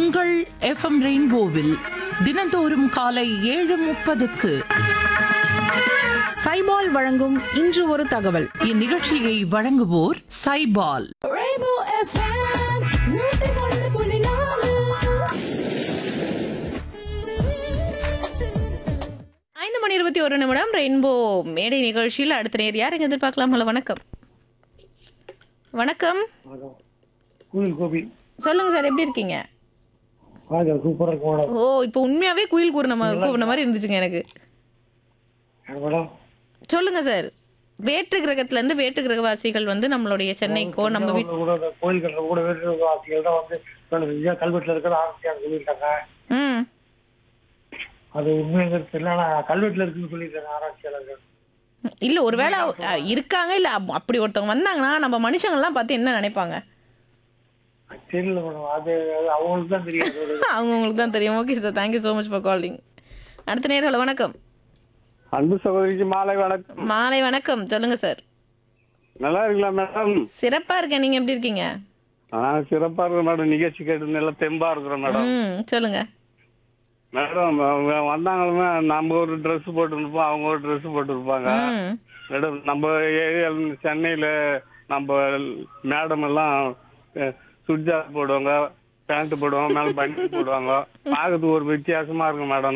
உங்கள் எஃப்எம் ரெயின்போவில் தினந்தோறும் காலை ஏழு முப்பதுக்கு சைபால் வழங்கும் இன்று ஒரு தகவல் இந்நிகழ்ச்சியை வழங்குவோர் சைபால் Rainbow FM, நூத்தி ஒன்று புள்ளி நாலு. ஐந்து மணி இருபத்தி ஒரு நிமிடம் ரெயின்போ மேடை நிகழ்ச்சியில் அடுத்த நேர் யார் எங்க எதிர்பார்க்கலாம் ஹலோ வணக்கம் வணக்கம் குயில் கோபி சொல்லுங்க சார் எப்படி இருக்கீங்க வாங்க சூப்பராக இருக்கு மேடம் ஓ இப்போ உண்மையாவே குயில் கூறின மா- கூப்பின மாதிரி இருந்துச்சுங்க எனக்கு ஏன் மேடம் சொல்லுங்க சார் வேற்று கிரகத்துல இருந்து வேற்று கிரகவாசிகள் வந்து நம்மளுடைய சென்னைக்கோ நம்ம வீட் தஞ்சாவூர்ல கூட இந்த கோயில் கட்டுற கூட வேறு வாசிகள் தான் வந்து வேலை செஞ்சா கல்வெட்டில் இருக்கிற ஆரம்பிச்சாங்க சொல்லியிருக்காங்க ம் அது உண்மைங்கிறது தெரியல ஆனால் கல்வெட்டில் இருக்குன்னு சொல்லியிருக்காங்க ஆராய்ச்சியாளர்கள் இல்ல ஒருவேளை அ, இருக்காங்க இல்ல அப்- அப்படி ஒருத்தவங்க வந்தாங்கன்னா நம்ம மனுஷங்கள்லாம் பார்த்து என்ன நினைப்பாங்க அது தெரியல மேடம் அது அது அவங்களுக்கு தான் தெரியும் அது ஒரு- அவங்க உங்களுக்கு தான் தெரியும் okay sir thank you so much for calling அடுத்த நேர் ஹலோ வணக்கம் அன்பு சகோதரிக்கு மாலை வணக்கம் மாலை வணக்கம் சொல்லுங்க சார் நல்லா இருக்கலாம் மேடம் சிறப்பா இருக்கேன் நீங்க எப்படி இருக்கீங்க நான் சிறப்பா இருக்கிறேன் மேடம் நிகழ்ச்சி கேட்டு நல்லா தெம்பா இருக்கிறோம் மேடம் ம் சொல்லுங்க மேடம் அவங்க வந்தாங்கன்னா நம்ம ஒரு ட்ரெஸ் போட்டுருப்போம் அவங்க ஒரு ட்ரெஸ் போட்டிருப்பாங்க ம் மேடம் நம்ம ஏரியா சென்னையில நம்ம மேடம் எல்லாம் அஹ், சுடிதார் போடுவாங்க பேண்ட் போடுவாங்க மேல பனியன் போடுவாங்க பார்க்கறதுக்கு ஒரு வித்தியாசமா இருக்கும் மேடம்